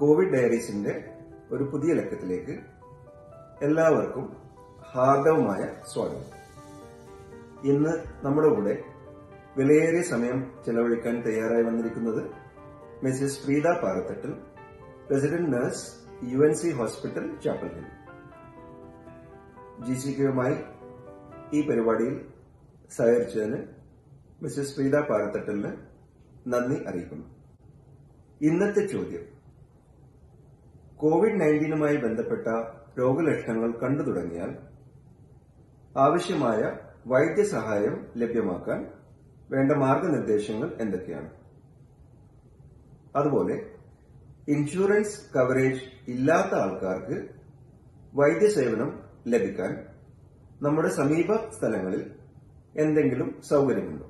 Covid ഡയറീസിന്റെ ഒരു പുതിയ ലക്കത്തിലേക്ക് എല്ലാവർക്കും ഹാർദവമായ സ്വാഗതം ഇന്ന് നമ്മുടെ കൂടെ വിലയേറിയ സമയം ചെലവഴിക്കാൻ തയ്യാറായി വന്നിരിക്കുന്നത് Mrs Preetha Parathattil resident nurse U N C hospital Chapel Hill G C കെയുമായി ഈ പരിപാടിയിൽ സഹകരിച്ചതിന് മിസ്സിസ് പ്രീത പാറത്തട്ടലിന് നന്ദി അറിയിക്കുന്നു ഇന്നത്തെ ചോദ്യം കോവിഡ് നയൻറ്റീനുമായി ബന്ധപ്പെട്ട രോഗലക്ഷണങ്ങൾ കണ്ടു തുടങ്ങിയാൽ ആവശ്യമായ വൈദ്യസഹായം ലഭ്യമാക്കാൻ വേണ്ട മാർഗനിർദ്ദേശങ്ങൾ എന്തൊക്കെയാണ് അതുപോലെ ഇൻഷുറൻസ് കവറേജ് ഇല്ലാത്ത ആൾക്കാർക്ക് വൈദ്യസേവനം ലഭിക്കാൻ നമ്മുടെ സമീപ സ്ഥലങ്ങളിൽ എന്തെങ്കിലും സൗകര്യമുണ്ടോ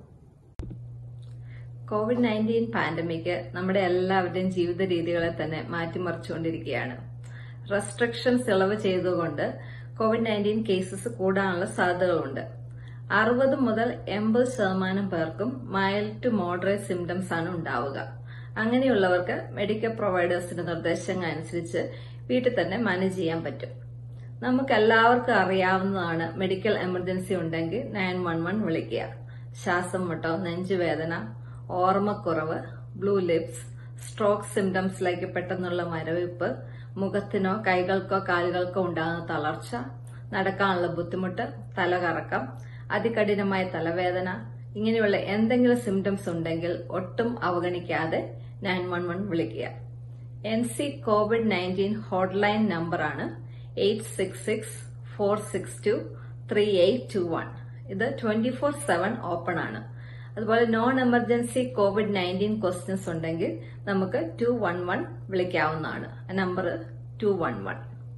കോവിഡ് നയൻറ്റീൻ പാൻഡമിക് നമ്മുടെ എല്ലാവരുടെയും ജീവിത രീതികളെ തന്നെ മാറ്റിമറിച്ചുകൊണ്ടിരിക്കുകയാണ് റെസ്ട്രിക്ഷൻസ് ഇളവ് ചെയ്തുകൊണ്ട് കോവിഡ് നയൻറ്റീൻ കേസസ് കൂടാനുള്ള സാധ്യതകളുണ്ട് അറുപത് മുതൽ എൺപത് ശതമാനം പേർക്കും മൈൽഡ് ടു മോഡറേറ്റ് സിംറ്റംസ് ആണ് ഉണ്ടാവുക അങ്ങനെയുള്ളവർക്ക് മെഡിക്കൽ പ്രൊവൈഡേഴ്സിന്റെ നിർദ്ദേശങ്ങൾ അനുസരിച്ച് വീട്ടിൽ തന്നെ മാനേജ് ചെയ്യാൻ പറ്റും നമുക്ക് എല്ലാവർക്കും അറിയാവുന്നതാണ് മെഡിക്കൽ എമർജൻസി ഉണ്ടെങ്കിൽ നയൻ വൺ വൺ വിളിക്കുക ശ്വാസം മുട്ടോ നെഞ്ചുവേദന ഓർമ്മക്കുറവ് ബ്ലൂ ലിപ്സ് സ്ട്രോക്ക് സിംറ്റംസിലേക്ക് പെട്ടെന്നുള്ള മരവിപ്പ് മുഖത്തിനോ കൈകൾക്കോ കാലുകൾക്കോ ഉണ്ടാകുന്ന തളർച്ച നടക്കാനുള്ള ബുദ്ധിമുട്ട് തലകറക്കം അതികഠിനമായ തലവേദന ഇങ്ങനെയുള്ള എന്തെങ്കിലും സിംറ്റംസ് ഉണ്ടെങ്കിൽ ഒട്ടും അവഗണിക്കാതെ നയൻ വൺ വൺ വിളിക്കുക N C covid nineteen hotline നമ്പറാണ് eight six six four six two three eight two one ഇത് ട്വന്റി ഫോർ സെവൻ ഓപ്പൺ ആണ് അതുപോലെ non emergency covid nineteen questions ഉണ്ടെങ്കിൽ നമുക്ക് ടു വൺ വൺ വിളിക്കാവുന്നതാണ് നമ്പർ two one one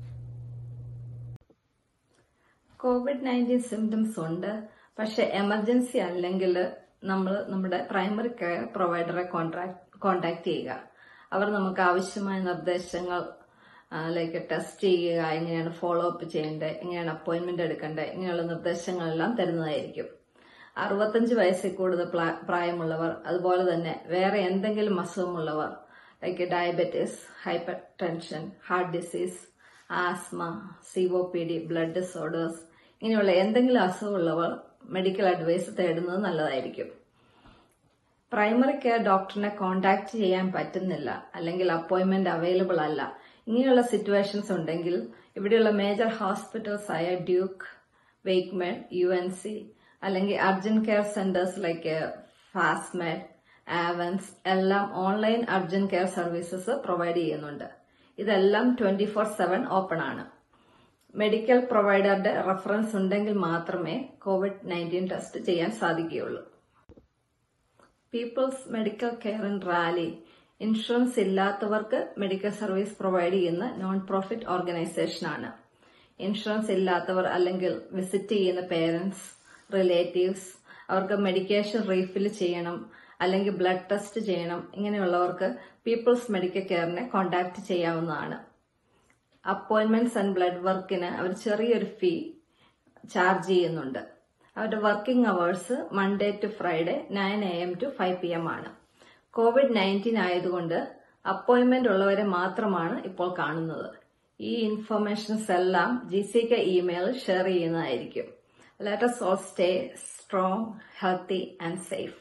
covid nineteen symptoms ഉണ്ട് പക്ഷെ എമർജൻസി അല്ലെങ്കിൽ നമ്മൾ നമ്മുടെ പ്രൈമറി കെയർ പ്രൊവൈഡറെ കോൺട്രാക്ട് കോൺടാക്ട് ചെയ്യുക അവർ നമുക്ക് ആവശ്യമായ നിർദ്ദേശങ്ങൾ ലൈക്ക് ടെസ്റ്റ് ചെയ്യുക എങ്ങനെയാണ് ഫോളോ അപ്പ് ചെയ്യേണ്ടത് എങ്ങനെയാണ് അപ്പോയിന്റ്മെന്റ് എടുക്കേണ്ടത് ഇങ്ങനെയുള്ള നിർദ്ദേശങ്ങളെല്ലാം തരുന്നതായിരിക്കും അറുപത്തഞ്ച് വയസ്സിൽ കൂടുതൽ പ്രായമുള്ളവർ അതുപോലെ തന്നെ വേറെ എന്തെങ്കിലും അസുഖമുള്ളവർ like diabetes hypertension heart disease asthma C O P D blood disorders ഇങ്ങനെയുള്ള എന്തെങ്കിലും അസുഖമുള്ളവർ മെഡിക്കൽ അഡ്വൈസ് തേടുന്നത് നല്ലതായിരിക്കും പ്രൈമറി കെയർ ഡോക്ടറിനെ കോൺടാക്ട് ചെയ്യാൻ പറ്റുന്നില്ല അല്ലെങ്കിൽ അപ്പോയിന്റ്മെന്റ് അവൈലബിൾ അല്ല ഇങ്ങനെയുള്ള സിറ്റുവേഷൻസ് ഉണ്ടെങ്കിൽ ഇവിടെയുള്ള മേജർ ഹോസ്പിറ്റൽസ് ആയ Duke WakeMed U N C അല്ലെങ്കിൽ urgent care centres like FastMed Avance എല്ലാം online urgent care services provide ചെയ്യുന്നുണ്ട് ഇതെല്ലാം ട്വന്റി ഫോർ സെവൻ ഓപ്പൺ ആണ് മെഡിക്കൽ പ്രൊവൈഡറുടെ റെഫറൻസ് ഉണ്ടെങ്കിൽ മാത്രമേ കോവിഡ് നയൻറ്റീൻ ടെസ്റ്റ് ചെയ്യാൻ സാധിക്കുകയുള്ളൂ people's medical care in Raleigh insurance ഇല്ലാത്തവർക്ക് മെഡിക്കൽ സർവീസ് പ്രൊവൈഡ് ചെയ്യുന്ന നോൺ പ്രോഫിറ്റ് ഓർഗനൈസേഷൻ ആണ് ഇൻഷുറൻസ് ഇല്ലാത്തവർ അല്ലെങ്കിൽ വിസിറ്റ് ചെയ്യുന്ന പേരൻസ് റിലേറ്റീവ്സ് അവർക്ക് മെഡിക്കേഷൻ റീഫിൽ ചെയ്യണം അല്ലെങ്കിൽ ബ്ലഡ് ടെസ്റ്റ് ചെയ്യണം ഇങ്ങനെയുള്ളവർക്ക് പീപ്പിൾസ് മെഡിക്കൽ കെയറിനെ കോൺടാക്ട് ചെയ്യാവുന്നതാണ് അപ്പോയിന്റ്മെന്റ്സ് ആൻഡ് ബ്ലഡ് വർക്കിന് അവർ ചെറിയൊരു ഫീ ചാർജ് ചെയ്യുന്നുണ്ട് അവരുടെ working hours Monday to Friday nine A M to five P M ആണ് കോവിഡ് നയൻറ്റീൻ ആയതുകൊണ്ട് അപ്പോയിന്റ്മെന്റ് ഉള്ളവരെ മാത്രമാണ് ഇപ്പോൾ കാണുന്നത് ഈ ഇൻഫർമേഷൻസ് എല്ലാം G C K email share ചെയ്യുന്നതായിരിക്കും let us all stay strong, healthy and safe.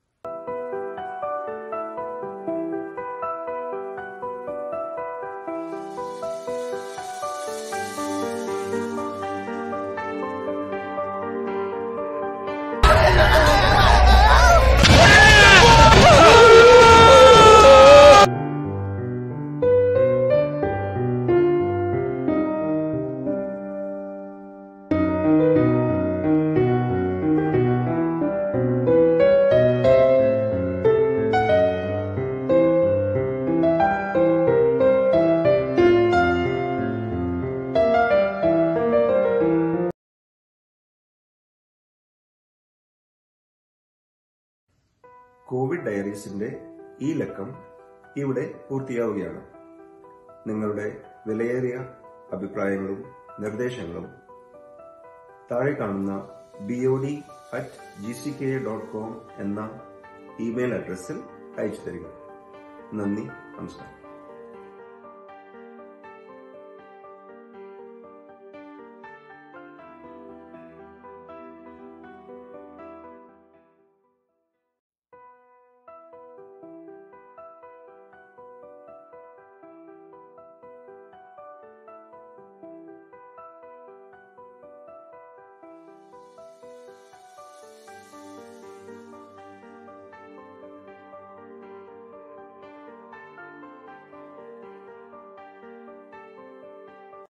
Covid ഡയറീസിന്റെ ഈ ലക്കം ഇവിടെ പൂർത്തിയാവുകയാണ് നിങ്ങളുടെ വിലയേറിയ അഭിപ്രായങ്ങളും നിർദ്ദേശങ്ങളും താഴെ കാണുന്ന B O D at G C K dot com എന്ന ഇമെയിൽ അഡ്രസ്സിൽ അയച്ചു തരിക നന്ദി നമസ്കാരം